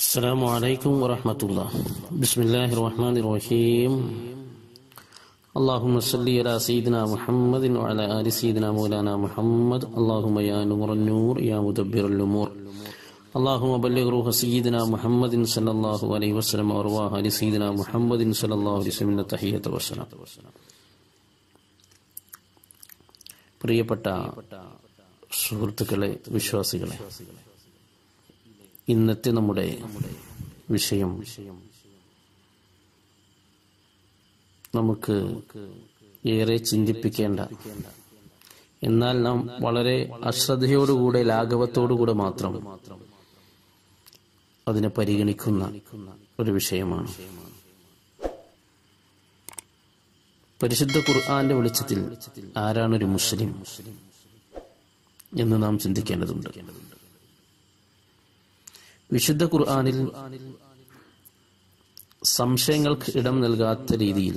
السلام عليكم ورحمة الله بسم الله الرحمن الرحيم اللهم صل على سيدنا محمد وعلى آل سيدنا مولانا محمد اللهم يا نور النور يا مدبر الأمور اللهم بلغ روح سيدنا محمد صلى الله عليه وسلم وارواح آل سيدنا محمد صلى الله عليه وسلم التحية والسلام പ്രിയപ്പെട്ട സുഹൃത്തുക്കളെ വിശ്വാസികളെ ഇന്നത്തെ നമ്മുടെ വിഷയം നമുക്ക് ഏറെ ചിന്തിപ്പിക്കേണ്ട എന്നാൽ നാം വളരെ അശ്രദ്ധയോടുകൂടെ ലാഘവത്തോടുകൂടെ മാത്രം അതിനെ പരിഗണിക്കുന്ന ഒരു വിഷയമാണ് പരിശുദ്ധ ഖുർആന്റെ വെളിച്ചത്തിൽ ആരാണൊരു മുസ്ലിം എന്ന് നാം ചിന്തിക്കേണ്ടതുണ്ട് വിശുദ്ധ ഖുർആനിൽ സംശയങ്ങൾക്ക് ഇടം നൽകാത്ത രീതിയിൽ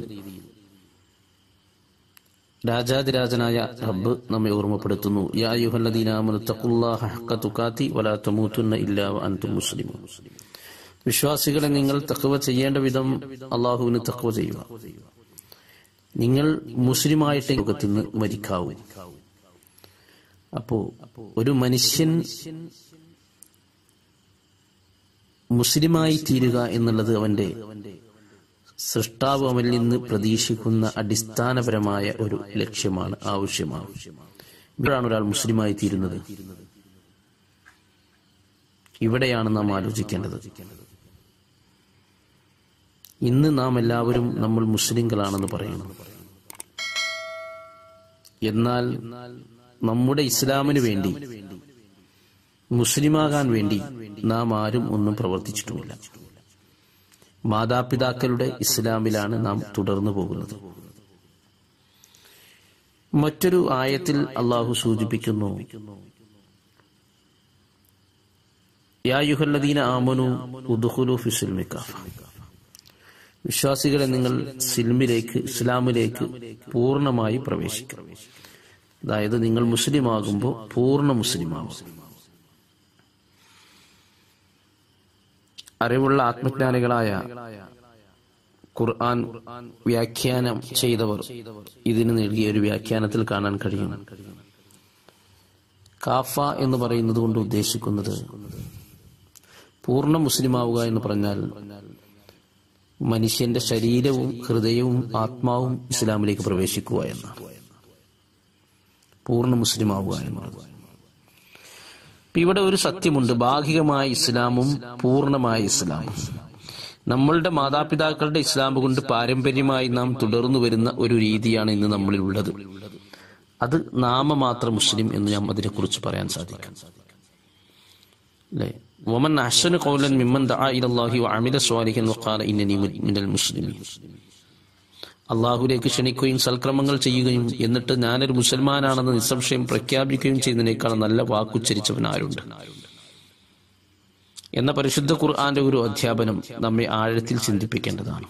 രാജാതിരാജനായ റബ്ബ് നമ്മെ ഓർമ്മപ്പെടുത്തുന്നു യാ യുഹല്ലദീനാമനു തഖുല്ലാഹ ഹഖ തുഖാതി വലാ തമൂതുന്ന ഇല്ലാ വഅൻതും മുസ്ലിമൂൻ വിശ്വാസികളെ നിങ്ങൾ തഖ്വ ചെയ്യേണ്ട വിധം അള്ളാഹുവിന് തഖ്വ ചെയ്യുക നിങ്ങൾ മുസ്ലിമായിട്ട് ലോകത്ത് നിന്ന് മരിക്കാവൂ അപ്പോ ഒരു മനുഷ്യൻ മുസ്ലിമായി തീരുക എന്നുള്ളത് അവന്റെ സൃഷ്ടാവ് അവനിൽ നിന്ന് പ്രതീക്ഷിക്കുന്ന അടിസ്ഥാനപരമായ ഒരു ലക്ഷ്യമാണ് ആവശ്യമാണ് ഇവിടെയാണ് ഒരാൾ മുസ്ലിമായി തീരുന്നത് ഇവിടെയാണ് നാം ആലോചിക്കേണ്ടത് ഇന്ന് നാം എല്ലാവരും നമ്മൾ മുസ്ലിങ്ങളാണെന്ന് പറയുന്നു എന്നാൽ നമ്മുടെ ഇസ്ലാമിന് വേണ്ടി മുസ്ലിമാകാൻ വേണ്ടി നാം ആരും ഒന്നും പ്രവർത്തിച്ചിട്ടുമില്ല മാതാപിതാക്കളുടെ ഇസ്ലാമിലാണ് നാം തുടർന്നു പോകുന്നത് മറ്റൊരു ആയത്തിൽ അള്ളാഹു സൂചിപ്പിക്കുന്നു യായുഹല്ലദീന ആമനു ഉദുഹുലു ഫിസിൽമിക്കാഫ വിശ്വാസികളെ നിങ്ങൾ സിൽമിലേക്ക് ഇസ്ലാമിലേക്ക് പൂർണ്ണമായി പ്രവേശിക്കണം അതായത് നിങ്ങൾ മുസ്ലിം ആകുമ്പോൾ പൂർണ്ണ മുസ്ലിമാവും അറിവുള്ള ആത്മജ്ഞാനികളായ ഖുർആൻ വ്യാഖ്യാനം ചെയ്തവർ ഇതിന് നൽകിയ ഒരു വ്യാഖ്യാനത്തിൽ കാണാൻ കഴിയും കാഫ എന്ന് പറയുന്നത് കൊണ്ട് ഉദ്ദേശിക്കുന്നത് പൂർണ്ണ മുസ്ലിമാവുക എന്ന് പറഞ്ഞാൽ മനുഷ്യന്റെ ശരീരവും ഹൃദയവും ആത്മാവും ഇസ്ലാമിലേക്ക് പ്രവേശിക്കുക എന്നാണ് പൂർണ്ണ മുസ്ലിമാവുക എന്നുള്ളത് ഇവിടെ ഒരു സത്യമുണ്ട് ഭാഗികമായ ഇസ്ലാമും പൂർണ്ണമായ ഇസ്ലാമും നമ്മളുടെ മാതാപിതാക്കളുടെ ഇസ്ലാം കൊണ്ട് പാരമ്പര്യമായി നാം തുടർന്നു വരുന്ന ഒരു രീതിയാണ് ഇന്ന് നമ്മളിൽ ഉള്ളത് അത് നാമമാത്ര മുസ്ലിം എന്ന് ഞാൻ അതിനെക്കുറിച്ച് പറയാൻ സാധിക്കും അല്ലേ ومن أحسن قولا ممن دعا إلى الله وعمل صالحا وقال إنني من المسلمين അള്ളാഹുലേക്ക് ക്ഷണിക്കുകയും സൽക്രമങ്ങൾ ചെയ്യുകയും എന്നിട്ട് ഞാനൊരു മുസൽമാനാണെന്ന് നിസ്സംശയം പ്രഖ്യാപിക്കുകയും ചെയ്യുന്നതിനേക്കാൾ നല്ല വാക്കുച്ചരിച്ചവൻ ആരുണ്ട് എന്ന പരിശുദ്ധ ഖുർആന്റെ ഒരു അധ്യാപനം നമ്മെ ആഴത്തിൽ ചിന്തിപ്പിക്കേണ്ടതാണ്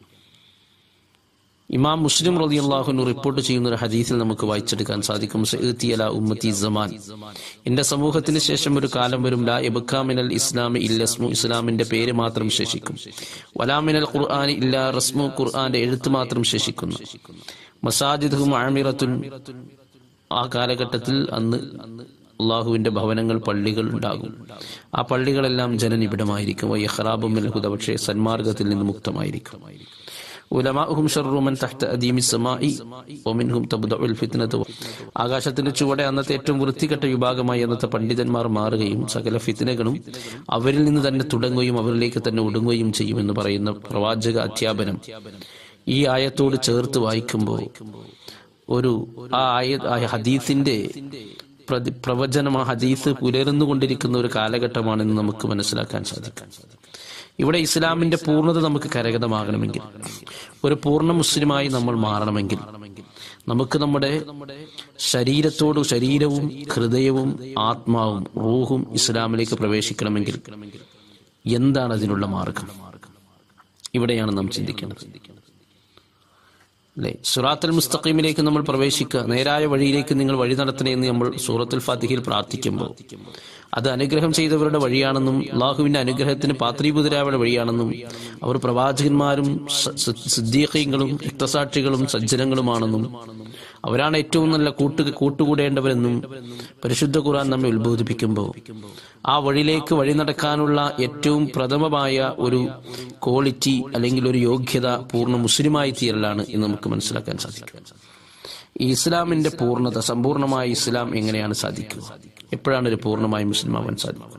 ഇമാം മുസ്ലിം റതി അള്ളാഹുനു റിപ്പോർട്ട് ചെയ്യുന്ന ഒരു ഹദീസിൽ നമുക്ക് വായിച്ചെടുക്കാൻ സാധിക്കും ഉമ്മത്തി സമാൻ എന്റെ സമൂഹത്തിന് ശേഷം ഒരു കാലം വരും ലാ എബക്കാമിനൽ ഇസ്ലാമി ഇല്ലസ്മു ഇസ്ലാമിന്റെ പേര് മാത്രം ശേഷിക്കും വലാമിനൽ ഖുർആാനി ഇല്ല റസ്മു ഖുർആന്റെ എഴുത്ത് മാത്രം ശേഷിക്കുന്നു മസാജിദും ആമിറത്തുൻ ആ കാലഘട്ടത്തിൽ അന്ന് അള്ളാഹുവിന്റെ ഭവനങ്ങൾ പള്ളികൾ ഉണ്ടാകും ആ പള്ളികളെല്ലാം ജനനിബിഡമായിരിക്കും വയ്യഹ്റാബും മിൽഹുദ പക്ഷേ സന്മാർഗത്തിൽ നിന്ന് മുക്തമായിരിക്കും ഉലമാഹും ഷർറുമൻ തഹ്ത അദീമി സമായി ഒമിൻഹും തബ്ദഉൽ ഫിത്നതു ആകാശത്തിന്റെ ചുവടെ അന്നത്തെ ഏറ്റവും വൃത്തികെട്ട വിഭാഗമായി അന്നത്തെ പണ്ഡിതന്മാർ മാറുകയും സകല ഫിത്നകളും അവരിൽ നിന്ന് തന്നെ തുടങ്ങുകയും അവരിലേക്ക് തന്നെ ഒടുങ്ങുകയും ചെയ്യുമെന്ന് പറയുന്ന പ്രവാചക അധ്യാപനം ഈ ആയത്തോട് ചേർത്ത് വായിക്കുമ്പോൾ ഒരു ആ ആയ ഹദീസിന്റെ പ്രതി പ്രവചനം ആ ഹദീസ് പുലർന്നുകൊണ്ടിരിക്കുന്ന ഒരു കാലഘട്ടമാണെന്ന് നമുക്ക് മനസ്സിലാക്കാൻ സാധിക്കും ഇവിടെ ഇസ്ലാമിന്റെ പൂർണ്ണത നമുക്ക് കരഗതമാകണമെങ്കിൽ ഒരു പൂർണ്ണ മുസ്ലിമായി നമ്മൾ മാറണമെങ്കിൽ നമുക്ക് നമ്മുടെ ശരീരത്തോട് ശരീരവും ഹൃദയവും ആത്മാവും റൂഹും ഇസ്ലാമിലേക്ക് പ്രവേശിക്കണമെങ്കിൽ എന്താണ് അതിനുള്ള മാർഗം ഇവിടെയാണ് നാം ചിന്തിക്കേണ്ടത് അല്ലെ സുറാത്തുൽ മുസ്തഖീമിലേക്ക് നമ്മൾ പ്രവേശിക്കുക നേരായ വഴിയിലേക്ക് നിങ്ങൾ വഴി നടത്തണേ എന്ന് നമ്മൾ സൂറത്തുൽ ഫാത്തിഹയിൽ പ്രാർത്ഥിക്കുമ്പോൾ അത് അനുഗ്രഹം ചെയ്തവരുടെ വഴിയാണെന്നും അള്ളാഹുവിന്റെ അനുഗ്രഹത്തിന് പാത്രീഭൂതരായവരുടെ വഴിയാണെന്നും അവർ പ്രവാചകന്മാരും സ- സ- സിദ്ദീഖീങ്ങളും രക്തസാക്ഷികളും സജ്ജനങ്ങളുമാണെന്നും അവരാണ് ഏറ്റവും നല്ല കൂട്ടു കൂട്ടുകൂടേണ്ടവരെന്നും പരിശുദ്ധ ഖുർആൻ നമ്മെ ഉത്ബോധിപ്പിക്കുമ്പോൾ ആ വഴിയിലേക്ക് വഴി നടക്കാനുള്ള ഏറ്റവും പ്രഥമമായ ഒരു ക്വാളിറ്റി അല്ലെങ്കിൽ ഒരു യോഗ്യത പൂർണ്ണ മുസ്ലിമായി തീരലാണ് എന്ന് നമുക്ക് മനസ്സിലാക്കാൻ സാധിക്കും ഈ ഇസ്ലാമിന്റെ പൂർണ്ണത സമ്പൂർണ്ണമായ ഇസ്ലാം എങ്ങനെയാണ് സാധിക്കുക എപ്പോഴാണ് ഒരു പൂർണ്ണമായ മുസ്ലിം ആവാൻ സാധിക്കുക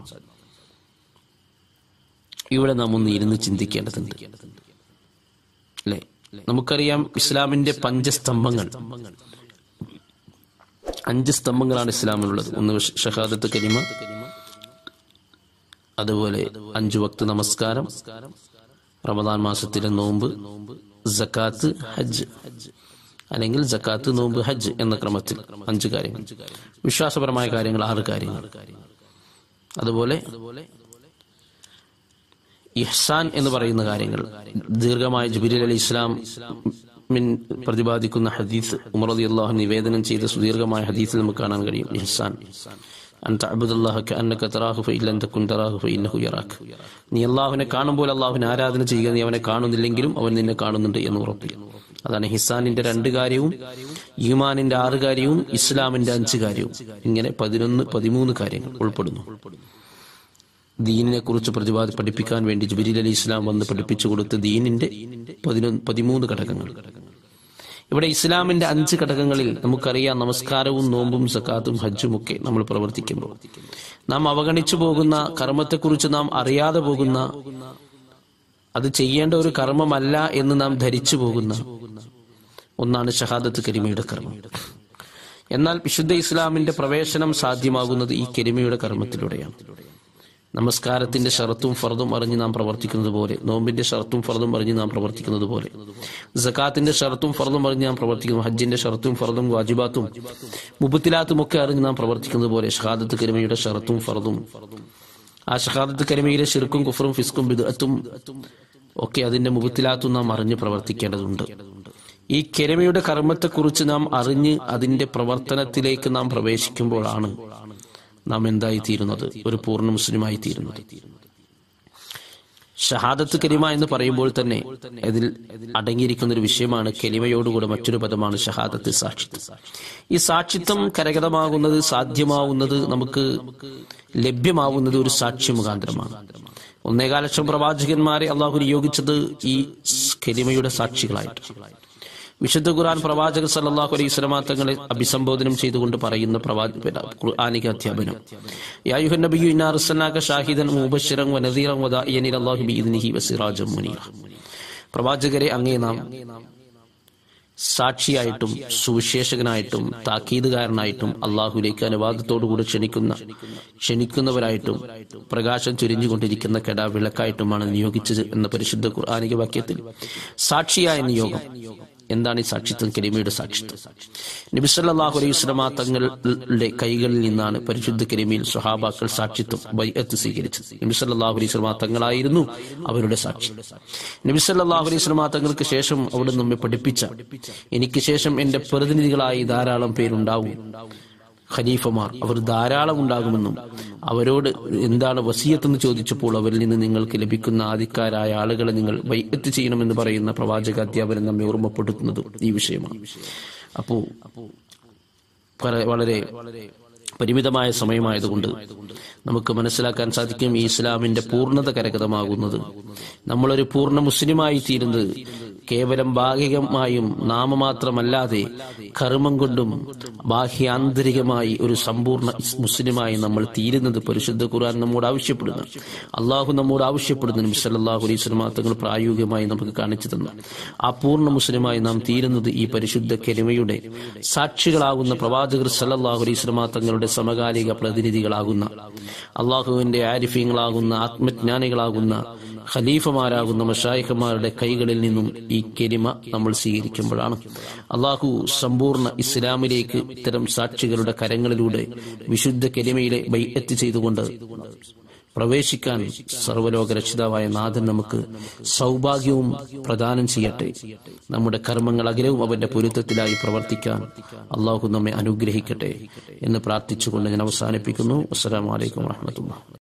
ഇവിടെ നാം ഒന്ന് ഇരുന്ന് ചിന്തിക്കേണ്ടതുണ്ട് അല്ലെ നമുക്കറിയാം ഇസ്ലാമിന്റെ പഞ്ചസ്തംഭങ്ങൾ അഞ്ച് സ്തംഭങ്ങളാണ് ഇസ്ലാമിലുള്ളത് ഒന്ന് ഷഹാദത്ത് കരിമ അതുപോലെ അഞ്ചു വക്ത് നമസ്കാരം റമദാൻ മാസത്തിലെ നോമ്പ് ജക്കാത്ത് ഹജ്ജ് അല്ലെങ്കിൽ ജക്കാത്ത് നോമ്പ് ഹജ്ജ് എന്ന ക്രമത്തിൽ അഞ്ച് കാര്യങ്ങൾ വിശ്വാസപരമായ കാര്യങ്ങൾ ആറ് കാര്യങ്ങൾ അതുപോലെ ഇഹ്സാൻ എന്ന് പറയുന്ന കാര്യങ്ങൾ ദീർഘമായ ജുബിലി അലി ഇസ്ലാം മിൻ പ്രതിപാദിക്കുന്ന ഹദീസ് ഉമർ റതി അള്ളാഹു നിവേദനം ചെയ്ത സുദീർഘമായ ഹദീസിൽ നമുക്ക് കാണാൻ കഴിയും ഇഹ്സാൻ അൻ തഅബുദല്ലാഹ കഅന്നക തറാഹു ഫഇൻ തകുൻ തറാഹു ഫഇന്നഹു യറാക് നീ അള്ളാഹുവിനെ കാണുമ്പോൾ അള്ളാഹുവിനെ ആരാധന ചെയ്യുക നീ അവനെ കാണുന്നില്ലെങ്കിലും അവൻ നിന്നെ കാണുന്നുണ്ട് എന്ന് ഉറപ്പിൽ അതാണ് ഹിസാനിന്റെ രണ്ട് കാര്യവും ഈമാനിന്റെ ആറ് കാര്യവും ഇസ്ലാമിന്റെ അഞ്ച് കാര്യവും ഇങ്ങനെ പതിനൊന്ന് പതിമൂന്ന് കാര്യങ്ങൾ ഉൾപ്പെടുന്നു ദീനിനെ കുറിച്ച് പ്രതിപാദി പഠിപ്പിക്കാൻ വേണ്ടി ജുബിരിൽ അലി ഇസ്ലാം വന്ന് പഠിപ്പിച്ചു കൊടുത്ത ദീനിന്റെ പതിനൊന്ന് പതിമൂന്ന് ഘടകങ്ങൾ ഇവിടെ ഇസ്ലാമിന്റെ അഞ്ച് ഘടകങ്ങളിൽ നമുക്കറിയാം നമസ്കാരവും നോമ്പും സക്കാത്തും ഹജ്ജും ഒക്കെ നമ്മൾ പ്രവർത്തിക്കുമ്പോൾ നാം അവഗണിച്ചു പോകുന്ന കർമ്മത്തെക്കുറിച്ച് നാം അറിയാതെ പോകുന്ന അത് ചെയ്യേണ്ട ഒരു കർമ്മമല്ല എന്ന് നാം ധരിച്ചു പോകുന്ന ഒന്നാണ് ഷഹാദത്ത് കരിമയുടെ കർമ്മം എന്നാൽ വിശുദ്ധ ഇസ്ലാമിന്റെ പ്രവേശനം സാധ്യമാകുന്നത് ഈ കരിമയുടെ കർമ്മത്തിലൂടെയാണ് നമസ്കാരത്തിന്റെ ഷറത്തും ഫർദും അറിഞ്ഞ് നാം പ്രവർത്തിക്കുന്നത് പോലെ നോമ്പിന്റെ ഷറത്തും ഫർദും അറിഞ്ഞ് നാം പ്രവർത്തിക്കുന്നത് പോലെ സക്കാത്തിന്റെ ഷറത്തും ഫർദും അറിഞ്ഞ് നാം പ്രവർത്തിക്കുന്നു ഹജ്ജിന്റെ ഷറത്തും ഫർദും വാജിബാത്തും മുബത്തിലാത്തും ഒക്കെ അറിഞ്ഞ് നാം പ്രവർത്തിക്കുന്നത് പോലെ ഷഹാദത്ത് കരിമയുടെ ഷറത്തും ഫർദും ആ ഷഹാദത്ത് കരിമയിലെ ഷിർക്കും കുഫറും ഫിസ്കും ബിദഅത്തും ഒക്കെ അതിന്റെ മുബത്തിലാത്തും നാം അറിഞ്ഞ് പ്രവർത്തിക്കേണ്ടതുണ്ട് ഈ കെരമയുടെ കർമ്മത്തെക്കുറിച്ച് നാം അറിഞ്ഞ് അതിന്റെ പ്രവർത്തനത്തിലേക്ക് നാം പ്രവേശിക്കുമ്പോഴാണ് നാം എന്തായി തീരുന്നത് ഒരു പൂർണ്ണ മുസ്ലിമായി തീരുന്നത് ഷഹാദത്ത് കലിമ എന്ന് പറയുമ്പോൾ തന്നെ ഇതിൽ അടങ്ങിയിരിക്കുന്ന ഒരു വിഷയമാണ് കലിമയോടുകൂടെ മറ്റൊരു പദമാണ് ഷഹാദത്ത് സാക്ഷിത്വം ഈ സാക്ഷിത്വം കരഗതമാകുന്നത് സാധ്യമാവുന്നത് നമുക്ക് ലഭ്യമാവുന്നത് ഒരു സാക്ഷി മുഖാന്തരമാണ് ഒന്നേകാല ലക്ഷം പ്രവാചകന്മാരെ അള്ളാഹു നിയോഗിച്ചത് ഈ കലിമയുടെ സാക്ഷികളായിട്ട് വിശുദ്ധ ഖുർആൻ പ്രവാചകർ സല്ലല്ലാഹു അലൈഹി വസല്ലമ തങ്ങളെ അഭിസംബോധനം ചെയ്തുകൊണ്ട് പറയുന്ന പ്രവാചക ഖുർആനിക അധ്യാപനം യാ അയ്യുഹൻ നബിയ്യു ഇന്നാ അർസൽനാക ഷാഹിദൻ മുബശ്ശിറൻ വനദീറൻ വദാഇയൻ ഇലല്ലാഹി ബിഇദ്നിഹി വസിറാജൻ മുനീറ പ്രവാചകരെ അങ്ങേ നാം സാക്ഷിയായിട്ടും സുവിശേഷകനായിട്ടും താക്കീതുകാരനായിട്ടും അള്ളാഹുലേക്ക് അനുവാദത്തോടുകൂടി ക്ഷണിക്കുന്ന ക്ഷണിക്കുന്നവരായിട്ടും പ്രകാശം ചുരിഞ്ഞുകൊണ്ടിരിക്കുന്ന കെടാ വിളക്കായിട്ടുമാണ് നിയോഗിച്ചത് എന്ന പരിശുദ്ധ ഖുർആാനിക വാക്യത്തിൽ സാക്ഷിയായ നിയോഗം എന്താണ് ഈ സാക്ഷിത്വം കരീമയുടെ സാക്ഷിത്വം നബിസല്ലാഹു അലൈഹി സ്വലമ തങ്ങളുടെ കൈകളിൽ നിന്നാണ് പരിശുദ്ധ കരീമയിൽ സ്വഹാബാക്കൾ സാക്ഷിത്വം ബൈഅത്ത് സ്വീകരിച്ചത് നബിസല്ലാഹു അലൈഹി സ്വലമ തങ്ങളായിരുന്നു അവരുടെ സാക്ഷി നബിസല്ലാഹു അലൈഹി സ്വലമ തങ്ങൾക്ക് ശേഷം അവിടെ നമ്മെ പഠിപ്പിച്ച എനിക്ക് ശേഷം എന്റെ പ്രതിനിധികളായി ധാരാളം പേരുണ്ടാവും ഖലീഫമാർ അവർ ധാരാളം ഉണ്ടാകുമെന്നും അവരോട് എന്താണ് വസീയത്തെന്ന് ചോദിച്ചപ്പോൾ അവരിൽ നിന്ന് നിങ്ങൾക്ക് ലഭിക്കുന്ന ആദിക്കാരായ ആളുകളെ നിങ്ങൾ വൈകത്ത് ചെയ്യണമെന്ന് പറയുന്ന പ്രവാചക അധ്യാപനം നമ്മെ ഓർമ്മപ്പെടുത്തുന്നതും ഈ വിഷയമാണ് അപ്പോ വളരെ പരിമിതമായ സമയമായതുകൊണ്ട് നമുക്ക് മനസ്സിലാക്കാൻ സാധിക്കും ഈ ഇസ്ലാമിന്റെ പൂർണ്ണത കരഗതമാകുന്നത് നമ്മളൊരു പൂർണ്ണ മുസ്ലിമായി തീരുന്നത് കേവലം ഭാഗികമായും നാമമാത്രമല്ലാതെ കർമ്മം കൊണ്ടും ബാഹ്യാന്തരികമായി ഒരു സമ്പൂർണ്ണ മുസ്ലിമായി നമ്മൾ തീരുന്നത് പരിശുദ്ധ ഖുർആൻ നമ്മോട് ആവശ്യപ്പെടുന്നു അള്ളാഹു നമ്മോട് ആവശ്യപ്പെടുന്നു നബി സല്ലല്ലാഹു അലൈഹി വസല്ലം തങ്ങൾ പ്രായോഗികമായി നമുക്ക് കാണിച്ചു തന്നു ആ പൂർണ്ണ മുസ്ലിമായി നാം തീരുന്നത് ഈ പരിശുദ്ധ കെരിമയുടെ സാക്ഷികളാകുന്ന പ്രവാചകർ സല്ലല്ലാഹു അലൈഹി വസല്ലം തങ്ങളുടെ സമകാലിക പ്രതിനിധികളാകുന്ന അള്ളാഹുവിന്റെ ആരിഫ്യങ്ങളാകുന്ന ആത്മജ്ഞാനികളാകുന്ന ഖലീഫമാരാകുന്ന മഷായിഖമാരുടെ കൈകളിൽ നിന്നും ഈ കെരിമ നമ്മൾ സ്വീകരിക്കുമ്പോഴാണ് അള്ളാഹു സമ്പൂർണ്ണ ഇസ്ലാമിലേക്ക് ഇത്തരം സാക്ഷികളുടെ കരങ്ങളിലൂടെ വിശുദ്ധ കെരിമയിലെ ബൈഅത്ത് ചെയ്തുകൊണ്ട് പ്രവേശിക്കാൻ സർവലോക രക്ഷിതാവായ നാഥൻ നമുക്ക് സൗഭാഗ്യവും പ്രദാനം ചെയ്യട്ടെ നമ്മുടെ കർമ്മങ്ങൾ അഖിലവും അവന്റെ പൊരുത്തത്തിലായി പ്രവർത്തിക്കാൻ അള്ളാഹു നമ്മെ അനുഗ്രഹിക്കട്ടെ എന്ന് പ്രാർത്ഥിച്ചുകൊണ്ട് ഞാൻ അവസാനിപ്പിക്കുന്നു അസ്സലാമലൈക്കും വാഹമത്തുള്ള